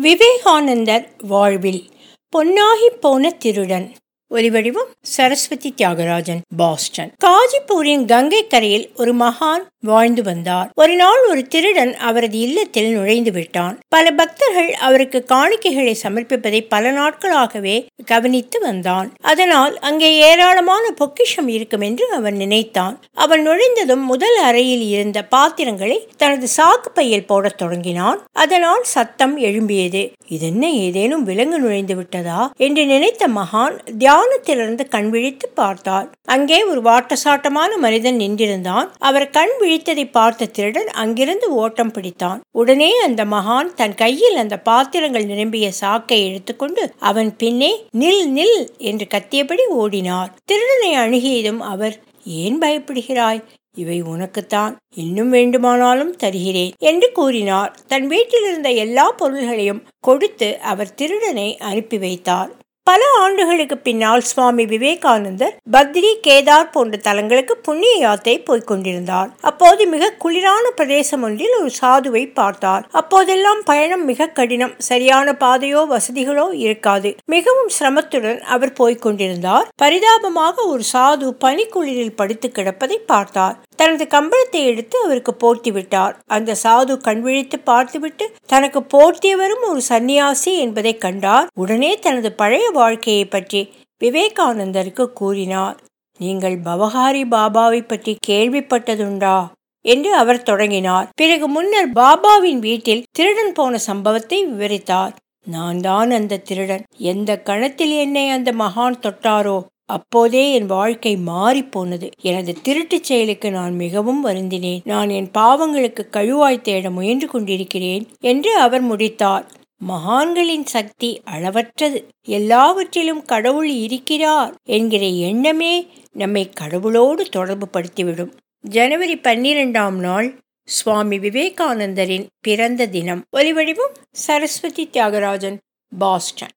விவேகானந்தர் வாழ்வில் பொன்னாகிப் போன திருடன் ஒலிவடிவம் சரஸ்வதி தியாகராஜன் பாஸ்டன் காஜிப்பூரின் கங்கை கரையில் ஒரு மகான் வாழ்ந்து வந்தார் ஒரு நாள் ஒரு திருடன் அவரது இல்லத்தில் நுழைந்து விட்டான் பல பக்தர்கள் அவருக்கு காணிக்கைகளை சமர்ப்பிப்பதை பல நாட்களாகவே கவனித்து வந்தான் அதனால் அங்கே ஏராளமான பொக்கிஷம் இருக்கும் என்று அவன் நினைத்தான் அவன் நுழைந்ததும் முதல் அறையில் இருந்த பாத்திரங்களை தனது சாக்கு பையில் போடத் தொடங்கினான் அதனால் சத்தம் எழும்பியது இதென்ன ஏதேனும் விலங்கு நுழைந்து விட்டதா என்று நினைத்த மகான் தியானத்திலிருந்து கண் விழித்து பார்த்தார் அங்கே ஒரு வாட்டசாட்டமான மனிதன் நின்றிருந்தான் அவர் கண் விழித்ததை பார்த்த திருடன் அங்கிருந்து ஓட்டம் பிடித்தான் உடனே அந்த மகான் தன் கையில் அந்த பாத்திரங்கள் நிரம்பிய சாக்கை எடுத்துக்கொண்டு அவன் பின்னே நில் நில் என்று கத்தியபடி ஓடினார் திருடனை அணுகியதும் அவர் ஏன் பயப்படுகிறாய் இவை உனக்குத்தான் இன்னும் வேண்டுமானாலும் தருகிறேன் என்று கூறினார் தன் வீட்டில் இருந்த எல்லா பொருள்களையும் கொடுத்து அவர் திருடனை அனுப்பி வைத்தார் பல ஆண்டுகளுக்கு பின்னால் சுவாமி விவேகானந்தர் பத்ரி கேதார் போன்ற தலங்களுக்கு புண்ணிய யாத்திரை போய்க் கொண்டிருந்தார் அப்போது மிக குளிரான பிரதேசம் ஒன்றில் ஒரு சாதுவை பார்த்தார் அப்போதெல்லாம் பயணம் மிக கடினம் சரியான பாதையோ வசதிகளோ இருக்காது மிகவும் சிரமத்துடன் அவர் போய்க் கொண்டிருந்தார் பரிதாபமாக ஒரு சாது பனிக்குளிரில் படுத்து கிடப்பதை பார்த்தார் தனது கம்பளத்தை எடுத்து அவருக்கு போர்த்தி விட்டார் அந்த சாது கண்விழித்து பார்த்துவிட்டு தனக்கு போர்த்தியவரும் ஒரு சன்னியாசி என்பதை கண்டார் உடனே தனது பழைய வாழ்க்கையை பற்றி விவேகானந்தருக்கு கூறினார் நீங்கள் பவகாரி பாபாவை பற்றி கேள்விப்பட்டதுண்டா என்று அவர் தொடங்கினார் பிறகு முன்னர் பாபாவின் வீட்டில் திருடன் போன சம்பவத்தை விவரித்தார் நான் தான் அந்த திருடன் எந்த கணத்தில் என்னை அந்த மகான் தொட்டாரோ அப்போதே என் வாழ்க்கை மாறி போனது எனது திருட்டுச் செயலுக்கு நான் மிகவும் வருந்தினேன் நான் என் பாவங்களுக்கு கழுவாய் தேட முயன்று கொண்டிருக்கிறேன் என்று அவர் முடித்தார் மகான்களின் சக்தி அளவற்றது எல்லாவற்றிலும் கடவுள் இருக்கிறார் என்கிற எண்ணமே நம்மை கடவுளோடு தொடர்பு படுத்திவிடும் ஜனவரி பன்னிரெண்டாம் நாள் சுவாமி விவேகானந்தரின் பிறந்த தினம் ஒலிவடிவம் சரஸ்வதி தியாகராஜன் பாஸ்டன்